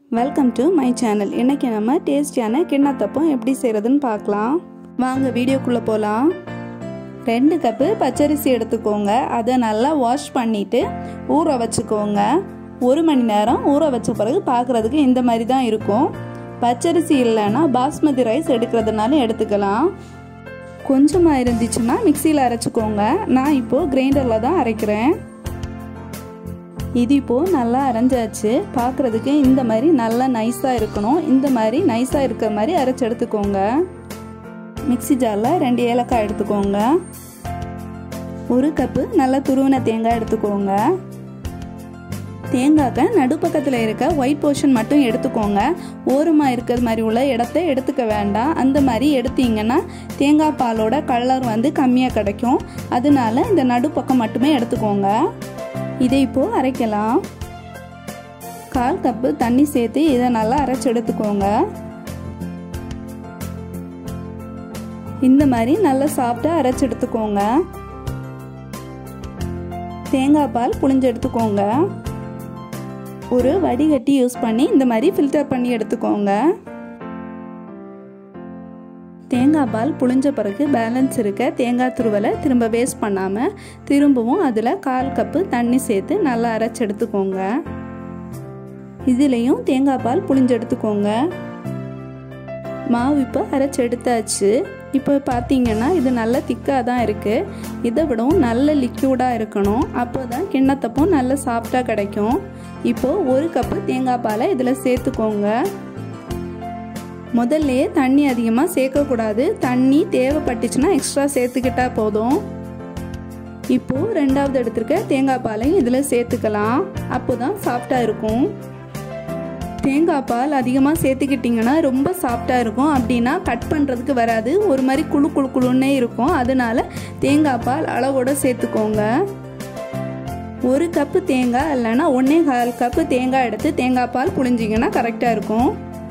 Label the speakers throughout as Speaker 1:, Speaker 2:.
Speaker 1: welcome to my channel இன்றைக்கி நம்ம டேஸ்டியான கிண்ணத்தப்பம் எப்படி செய்கிறதுன்னு பார்க்கலாம் வாங்க வீடியோக்குள்ளே போகலாம் ரெண்டு கப்பு பச்சரிசி எடுத்துக்கோங்க அதை நல்லா வாஷ் பண்ணிவிட்டு ஊற வச்சுக்கோங்க ஒரு மணி நேரம் ஊற வச்ச பிறகு பார்க்குறதுக்கு இந்த மாதிரி தான் இருக்கும் பச்சரிசி இல்லைன்னா பாஸ்மதி ரைஸ் எடுக்கிறதுனால எடுத்துக்கலாம் கொஞ்சமாக இருந்துச்சுன்னா மிக்சியில் அரைச்சிக்கோங்க நான் இப்போது கிரைண்டரில் தான் அரைக்கிறேன் இது இப்போது நல்லா அரைஞ்சாச்சு பார்க்குறதுக்கு இந்த மாதிரி நல்லா நைஸாக இருக்கணும் இந்த மாதிரி நைஸாக இருக்கிற மாதிரி அரைச்சி எடுத்துக்கோங்க மிக்சி ஜாரில் ரெண்டு ஏலக்காய் எடுத்துக்கோங்க ஒரு கப்பு நல்லா துருவின தேங்காய் எடுத்துக்கோங்க தேங்காய்க்க நடுப்பக்கத்தில் இருக்க ஒயிட் போர்ஷன் மட்டும் எடுத்துக்கோங்க ஓரமாக இருக்கிற மாதிரி உள்ள இடத்த எடுத்துக்க வேண்டாம் அந்த மாதிரி எடுத்தீங்கன்னா தேங்காய் பாலோட கலர் வந்து கம்மியாக கிடைக்கும் அதனால இந்த நடுப்பக்கம் மட்டுமே எடுத்துக்கோங்க இதை இப்போது அரைக்கலாம் கால் கப்பு தண்ணி சேர்த்து இதை நல்லா அரைச்சி எடுத்துக்கோங்க இந்த மாதிரி நல்லா சாஃப்டாக அரைச்சி எடுத்துக்கோங்க தேங்காய் பால் புளிஞ்சு எடுத்துக்கோங்க ஒரு வடிகட்டி யூஸ் பண்ணி இந்த மாதிரி ஃபில்டர் பண்ணி எடுத்துக்கோங்க தேங்காய் பால் புளிஞ்ச பிறகு பேலன்ஸ் இருக்க தேங்காய் துருவலை திரும்ப வேஸ்ட் பண்ணாமல் திரும்பவும் அதில் கால் கப்பு தண்ணி சேர்த்து நல்லா அரைச்சி எடுத்துக்கோங்க இதுலேயும் தேங்காய் பால் புளிஞ்சு எடுத்துக்கோங்க மாவு இப்போ அரைச்சி எடுத்தாச்சு இப்போ பார்த்தீங்கன்னா இது நல்ல திக்காக தான் இருக்குது இதை விடவும் நல்ல லிக்யூடாக இருக்கணும் அப்போ தான் கிண்ணத்தப்பம் நல்ல சாஃப்டாக கிடைக்கும் இப்போது ஒரு கப்பு தேங்காய் பாலை இதில் சேர்த்துக்கோங்க முதல்லையே தண்ணி அதிகமாக சேர்க்கக்கூடாது தண்ணி தேவைப்பட்டுச்சுன்னா எக்ஸ்ட்ரா சேர்த்துக்கிட்டா போதும் இப்போது ரெண்டாவது எடுத்துருக்க தேங்காய் பாலையும் இதில் சேர்த்துக்கலாம் அப்போ தான் சாஃப்டாக இருக்கும் தேங்காய் பால் அதிகமாக சேர்த்துக்கிட்டிங்கன்னா ரொம்ப சாஃப்டாக இருக்கும் அப்படின்னா கட் பண்ணுறதுக்கு வராது ஒரு மாதிரி குழு குழு குழுன்னே இருக்கும் அதனால தேங்காய் பால் அளவோட சேர்த்துக்கோங்க ஒரு கப்பு தேங்காய் இல்லைன்னா ஒன்றே கால் கப்பு தேங்காய் எடுத்து தேங்காய் பால் புழிஞ்சிங்கன்னா கரெக்டாக இருக்கும்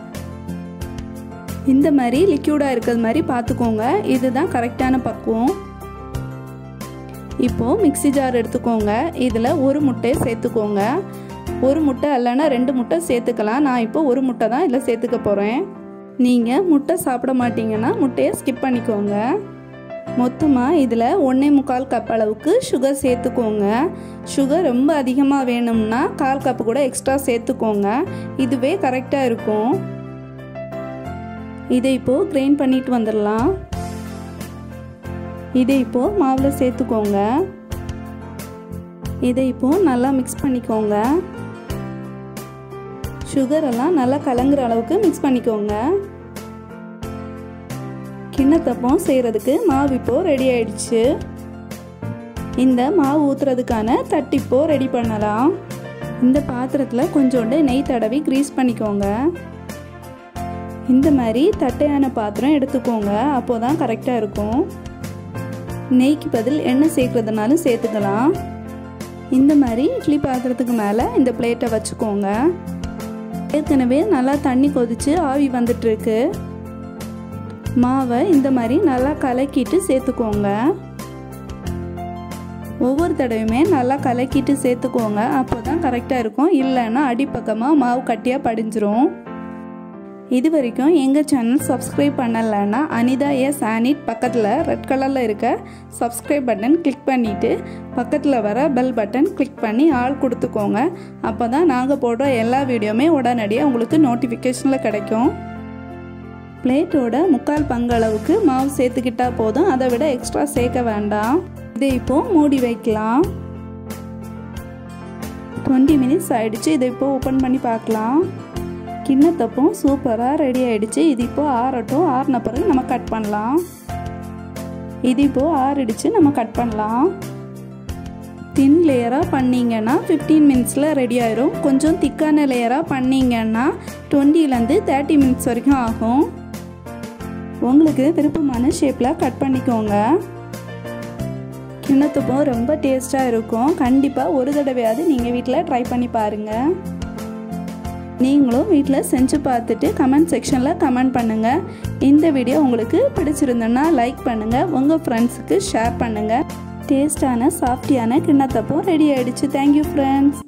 Speaker 1: இந்த மாதிரி லிக்யூடாக இருக்கிறது மாதிரி பார்த்துக்கோங்க இதுதான் கரெக்டான பக்குவம் இப்போது மிக்சி ஜார் எடுத்துக்கோங்க இதில் ஒரு முட்டையை சேர்த்துக்கோங்க ஒரு முட்டை இல்லைன்னா ரெண்டு முட்டை சேர்த்துக்கலாம் நான் இப்போ ஒரு முட்டை தான் இதில் சேர்த்துக்க போகிறேன் நீங்கள் முட்டை சாப்பிட மாட்டீங்கன்னா முட்டையை ஸ்கிப் பண்ணிக்கோங்க மொத்தமாக இதில் ஒன்றே முக்கால் கப் அளவுக்கு சுகர் சேர்த்துக்கோங்க சுகர் ரொம்ப அதிகமாக வேணும்னா கால் கப்பு கூட எக்ஸ்ட்ரா சேர்த்துக்கோங்க இதுவே கரெக்டாக இருக்கும் இதை இப்போது கிரைண்ட் பண்ணிட்டு வந்துடலாம் இதை இப்போது மாவில் சேர்த்துக்கோங்க இதை இப்போது நல்லா மிக்ஸ் பண்ணிக்கோங்க சுகர் எல்லாம் நல்லா கலங்குற அளவுக்கு மிக்ஸ் பண்ணிக்கோங்க கிண்ணத்தப்பம் செய்கிறதுக்கு மாவு இப்போ ரெடி ஆயிடுச்சு இந்த மாவு ஊற்றுறதுக்கான தட்டிப்போ ரெடி பண்ணலாம் இந்த பாத்திரத்தில் கொஞ்சோண்டு நெய் தடவி க்ரீஸ் பண்ணிக்கோங்க இந்த மாதிரி தட்டையான பாத்திரம் எடுத்துக்கோங்க அப்போ தான் கரெக்டாக இருக்கும் நெய்க்கு பதில் எண்ணெய் சேர்க்குறதுனாலும் சேர்த்துக்கலாம் இந்த மாதிரி இட்லி பாத்திரத்துக்கு மேலே இந்த பிளேட்டை வச்சுக்கோங்க ஏற்கனவே நல்லா தண்ணி கொதித்து ஆவி வந்துட்டுருக்கு மாவை இந்த மாதிரி நல்லா கலக்கிட்டு சேர்த்துக்கோங்க ஒவ்வொரு தடவையுமே நல்லா கலக்கிட்டு சேர்த்துக்கோங்க அப்போ தான் கரெக்டாக இருக்கும் இல்லைன்னா அடிப்பக்கமாக மாவு கட்டியாக படிஞ்சிரும் இது வரைக்கும் எங்கள் சேனல் சப்ஸ்கிரைப் பண்ணலைன்னா அனிதா எஸ் ஆனிட் பக்கத்தில் ரெட் கலரில் இருக்க சப்ஸ்கிரைப் பட்டன் கிளிக் பண்ணிவிட்டு பக்கத்தில் வர பெல் பட்டன் கிளிக் பண்ணி ஆள் கொடுத்துக்கோங்க அப்போ தான் நாங்கள் போடுற எல்லா வீடியோவுமே உடனடியாக உங்களுக்கு நோட்டிஃபிகேஷனில் கிடைக்கும் பிளேட்டோட முக்கால் பங்களவுக்கு மாவு சேர்த்துக்கிட்டா போதும் அதை விட எக்ஸ்ட்ரா சேர்க்க வேண்டாம் இதை இப்போது மூடி வைக்கலாம் டுவெண்ட்டி மினிட்ஸ் ஆயிடுச்சு இதை இப்போ ஓப்பன் பண்ணி பார்க்கலாம் கிண்ணத்தப்பம் சூப்பராக ரெடி ஆகிடுச்சு இது இப்போது ஆறட்டும் ஆறின பிறகு நம்ம கட் பண்ணலாம் இது இப்போது ஆறிடுச்சு நம்ம கட் பண்ணலாம் தின் லேயராக பண்ணிங்கன்னா ஃபிஃப்டீன் மினிட்ஸில் ரெடி ஆயிரும் கொஞ்சம் திக்கான லேயராக பண்ணிங்கன்னா டுவெண்ட்டிலேருந்து தேர்ட்டி மினிட்ஸ் வரைக்கும் ஆகும் உங்களுக்கு விருப்பமான ஷேப்பில் கட் பண்ணிக்கோங்க கிண்ணத்தப்பம் ரொம்ப டேஸ்ட்டாக இருக்கும் கண்டிப்பாக ஒரு தடவையாவது நீங்கள் வீட்டில் ட்ரை பண்ணி பாருங்கள் நீங்களும் வீட்டில் செஞ்சு பார்த்துட்டு கமெண்ட் செக்ஷனில் கமெண்ட் பண்ணுங்கள் இந்த வீடியோ உங்களுக்கு பிடிச்சிருந்ததுன்னா லைக் பண்ணுங்கள் உங்கள் ஃப்ரெண்ட்ஸுக்கு ஷேர் பண்ணுங்கள் டேஸ்டான சாஃப்டியான கிண்ணத்தப்பம் ரெடி ஆகிடுச்சு தேங்க்யூ ஃப்ரெண்ட்ஸ்